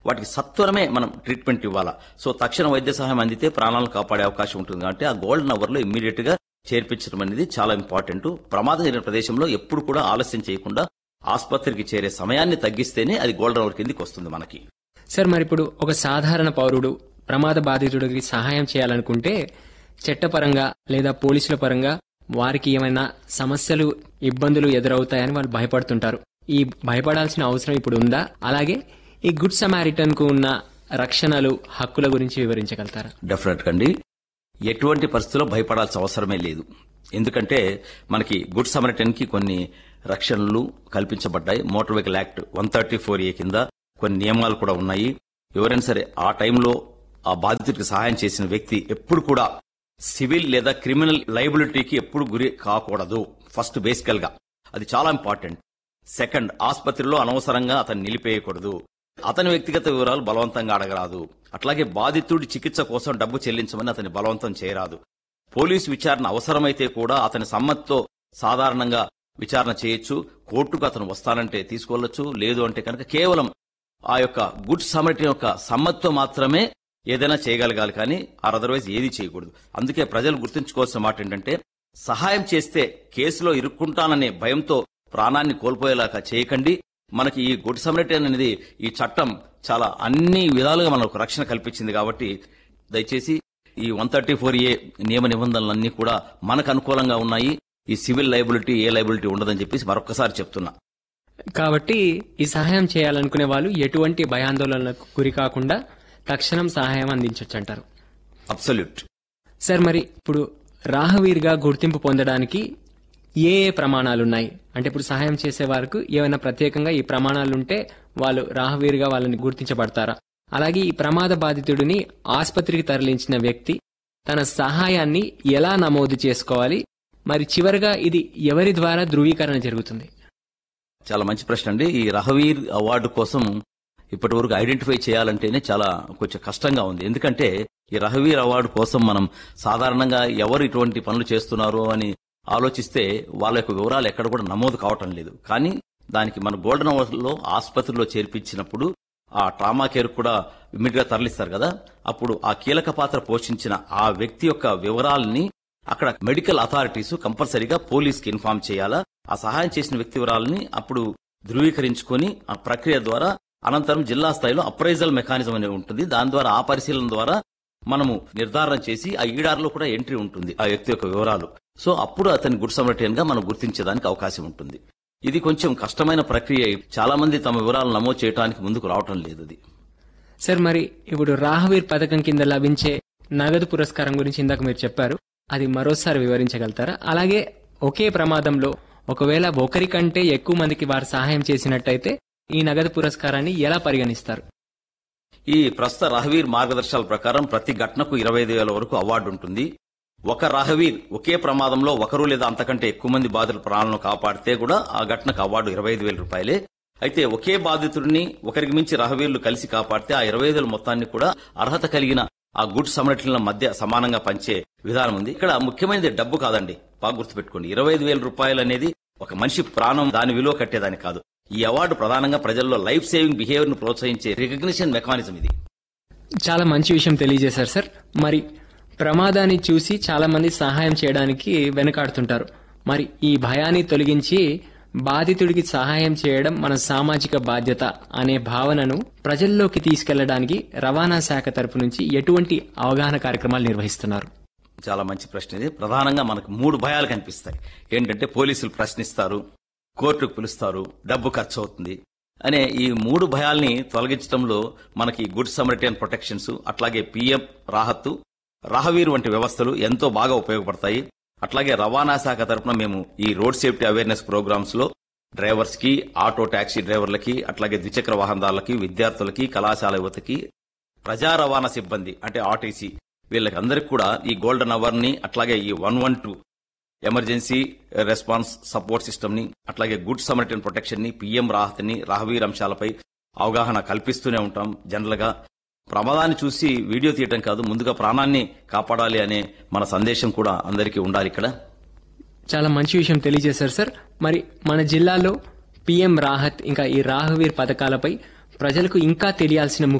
వాటికి సత్వరమే మనం ట్రీట్మెంట్ ఇవ్వాలా సో తక్షణ వైద్య సహాయం అందితే ప్రాణాలను కాపాడే అవకాశం ఉంటుంది కాబట్టి ఆ గోల్డెన్ అవర్ లో ఇమ్మీడియట్ గా చేర్పించడం అనేది చాలా ఇంపార్టెంట్ ప్రమాదం జరిగిన ప్రదేశంలో ఎప్పుడు కూడా ఆలస్యం చేయకుండా ఆసుపత్రికి చేరే సమయాన్ని తగ్గిస్తేనే అది గోల్డెన్ అవర్ కిందికి వస్తుంది మనకి సార్ మరి ఇప్పుడు ఒక సాధారణ పౌరుడు ప్రమాద బాధితుడికి సహాయం చేయాలనుకుంటే చట్టపరంగా లేదా పోలీసుల పరంగా వారికి ఏమైనా సమస్యలు ఇబ్బందులు ఎదురవుతాయని వాళ్ళు భయపడుతుంటారు ఈ భయపడాల్సిన అవసరం ఇప్పుడు ఉందా అలాగే ఈ గుడ్ సమారిటన్ కు ఉన్న రక్షణలు హక్కుల గురించి వివరించగలుగుతారా డెఫినెట్ అండి ఎటువంటి పరిస్థితుల్లో భయపడాల్సిన అవసరమే లేదు ఎందుకంటే మనకి గుడ్ సమరిటన్ కి కొన్ని రక్షణలు కల్పించబడ్డాయి motor vehicle act one thirty four A కింద కొన్ని నియమాలు కూడా ఉన్నాయి ఎవరైనా సరే ఆ టైంలో ఆ బాధితుడికి సహాయం చేసిన వ్యక్తి ఎప్పుడు కూడా సివిల్ లేదా క్రిమినల్ లైబిలిటీకి ఎప్పుడు గురి కాకూడదు ఫస్ట్ బేసికల్ గా అది చాలా ఇంపార్టెంట్ సెకండ్ ఆసుపత్రిలో అనవసరంగా అతన్ని నిలిపేయకూడదు అతని వ్యక్తిగత వివరాలు బలవంతంగా అడగరాదు అట్లాగే బాధితుడి చికిత్స కోసం డబ్బు చెల్లించమని అతని బలవంతం చేయరాదు పోలీసు విచారణ అవసరమైతే కూడా అతని సమ్మతితో సాధారణంగా విచారణ చేయొచ్చు కోర్టుకు అతను వస్తానంటే తీసుకెళ్లొచ్చు లేదు అంటే కనుక కేవలం ఆ యొక్క గుడ్ సమరిటీ యొక్క సమ్మతితో మాత్రమే ఏదైనా చేయగలగాలి కానీ ఆ అదర్వైజ్ ఏది చేయకూడదు అందుకే ప్రజలు గుర్తుంచుకోవాల్సిన మాట ఏంటంటే సహాయం చేస్తే కేసులో ఇరుక్కుంటాననే భయంతో ప్రాణాన్ని కోల్పోయేలాగా చేయకండి మనకి ఈ గుడ్ సమరిటీ అనేది ఈ చట్టం చాలా అన్ని విధాలుగా మనకు రక్షణ కల్పించింది కాబట్టి దయచేసి ఈ వన్ థర్టీ ఫోర్ ఏ నియమ నిబంధనలన్నీ కూడా మనకు అనుకూలంగా ఉన్నాయి ఈ సివిల్ లైబిలిటీ ఏ లైబిలిటీ ఉండదని చెప్పేసి మరొకసారి చెప్తున్నా కాబట్టి ఈ సహాయం చేయాలనుకునే వాళ్ళు ఎటువంటి భయాందోళనలకు గురి కాకుండా తక్షణం సహాయం అందించవచ్చు అంటారు అబ్సల్యూట్ సార్ మరి ఇప్పుడు రాహవీర్గా గుర్తింపు పొందడానికి ఏ ఏ ప్రమాణాలు ఉన్నాయి అంటే ఇప్పుడు సహాయం చేసే వారికి ఏమైనా ప్రత్యేకంగా ఈ ప్రమాణాలు ఉంటే వాళ్ళు రాహవీర్గా వాళ్ళని గుర్తించబడతారా అలాగే ఈ ప్రమాద బాధితుడిని ఆసుపత్రికి తరలించిన వ్యక్తి తన సహాయాన్ని ఎలా నమోదు చేసుకోవాలి మరి చివరిగా ఇది ఎవరి ద్వారా ధృవీకరణ జరుగుతుంది చాలా మంచి ప్రశ్న అండి ఈ రహవీర్ అవార్డు కోసం ఇప్పటి వరకు ఐడెంటిఫై చేయాలంటేనే చాలా కొంచెం కష్టంగా ఉంది ఎందుకంటే ఈ రహవీర్ అవార్డు కోసం మనం సాధారణంగా ఎవరు ఇటువంటి పనులు చేస్తున్నారు అని ఆలోచిస్తే వాళ్ళ యొక్క వివరాలు ఎక్కడ కూడా నమోదు కావటం లేదు కానీ దానికి మన గోల్డెన్ అవర్ లో ఆసుపత్రిలో చేర్పించినప్పుడు ఆ ట్రామా కేర్ కూడా ఇమ్మీడియట్ గా తరలిస్తారు కదా అప్పుడు ఆ కీలక పాత్ర పోషించిన ఆ వ్యక్తి యొక్క వివరాలని అక్కడ మెడికల్ అథారిటీస్ కంపల్సరీగా పోలీస్ కి ఇన్ఫార్మ్ చేయాలా ఆ సహాయం చేసిన వ్యక్తి వివరాలని అప్పుడు ధృవీకరించుకొని ఆ ప్రక్రియ ద్వారా అనంతరం జిల్లా స్థాయిలో అప్రైజల్ మెకానిజం అనేది ఉంటుంది దాని ద్వారా ఆ పరిశీలన ద్వారా మనము నిర్ధారణ చేసి ఆ ఈడార్లో కూడా ఎంట్రీ ఉంటుంది ఆ వ్యక్తి యొక్క వివరాలు సో అప్పుడు అతని గుడ్ సమరటియన్ గా మనం గుర్తించేదానికి అవకాశం ఉంటుంది ఇది కొంచెం కష్టమైన ప్రక్రియ చాలా మంది తమ వివరాలు నమోదు చేయడానికి ముందుకు రావటం లేదు అది సార్ మరి ఇప్పుడు రాహవీర్ పథకం కింద లభించే నగదు పురస్కారం గురించి ఇందాక మీరు చెప్పారు అది మరోసారి వివరించగలుగుతారా అలాగే ఒకే ప్రమాదంలో ఒకవేళ ఒకరికంటే ఎక్కువ మందికి వారు సహాయం చేసినట్టయితే ఈ నగదు పురస్కారాన్ని ఎలా పరిగణిస్తారు ఈ ప్రస్తుత రహవీర్ మార్గదర్శకాల ప్రకారం ప్రతి ఘటనకు ఇరవై ఐదు వేల వరకు అవార్డు ఉంటుంది ఒక రహవీర్ ఒకే ప్రమాదంలో ఒకరు లేదా అంతకంటే ఎక్కువ మంది బాధితుల ప్రాణాలను కాపాడితే కూడా ఆ ఘటనకు అవార్డు ఇరవై ఐదు వేల రూపాయలే అయితే ఒకే బాధితుడిని ఒకరికి మించి రహవీర్లు కలిసి కాపాడితే ఆ ఇరవై ఐదు మొత్తాన్ని కూడా అర్హత కలిగిన ఆ గుడ్ సమరట్ల మధ్య సమానంగా పంచే విధానం ఉంది ఇక్కడ ముఖ్యమైనది డబ్బు కాదండి బాగా గుర్తుపెట్టుకోండి ఇరవై ఐదు వేల రూపాయలు అనేది ఒక మనిషి ప్రాణం దాని విలువ కట్టేదాని కాదు ఈ అవార్డు ప్రధానంగా ప్రజల్లో లైఫ్ సేవింగ్ బిహేవియర్ ను ప్రోత్సహించే రికగ్నిషన్ మెకానిజం ఇది చాలా మంచి విషయం తెలియజేశారు సార్ మరి ప్రమాదాన్ని చూసి చాలా మంది సహాయం చేయడానికి వెనకాడుతుంటారు మరి ఈ భయాన్ని తొలగించి బాధితుడికి సహాయం చేయడం మన సామాజిక బాధ్యత అనే భావనను ప్రజల్లోకి తీసుకెళ్లడానికి రవాణా శాఖ తరపు నుంచి ఎటువంటి అవగాహన కార్యక్రమాలు నిర్వహిస్తున్నారు చాలా మంచి ప్రశ్న ఇది ప్రధానంగా మనకు మూడు భయాలు కనిపిస్తాయి ఏంటంటే పోలీసులు ప్రశ్నిస్తారు కోర్టుకు పిలుస్తారు డబ్బు ఖర్చు అవుతుంది అనే ఈ మూడు భయాల్ని తొలగించడంలో మనకి గుడ్ సమరిటీ అండ్ ప్రొటెక్షన్స్ అట్లాగే పిఎం రాహత్తు రాహవీర్ వంటి వ్యవస్థలు ఎంతో బాగా ఉపయోగపడతాయి అట్లాగే రవాణా శాఖ తరపున మేము ఈ రోడ్ సేఫ్టీ అవేర్నెస్ ప్రోగ్రామ్స్ లో డ్రైవర్స్ కి ఆటో టాక్సీ డ్రైవర్లకి అట్లాగే ద్విచక్ర వాహనదారులకి విద్యార్థులకి కళాశాల యువతకి ప్రజా రవాణా సిబ్బంది అంటే ఆర్టీసీ వీళ్ళకి అందరికి కూడా ఈ గోల్డెన్ అవర్ ని అట్లాగే ఈ one one two emergency response support system ని అట్లాగే గుడ్ సమరిటీ అండ్ ప్రొటెక్షన్ ని పిఎం రాహత్ని రాహవీర్ అంశాలపై అవగాహన కల్పిస్తూనే ఉంటాం జనరల్ గా ప్రమాదాన్ని చూసి వీడియో తీయటం కాదు ముందుగా ప్రాణాన్ని కాపాడాలి అనే మన సందేశం కూడా అందరికీ ఉండాలి ఇక్కడ చాలా మంచి విషయం తెలియజేశారు సార్ మరి మన జిల్లాలో పిఎం రాహత్ ఇంకా ఈ రాహవీర్ పథకాలపై ప్రజలకు ఇంకా తెలియాల్సిన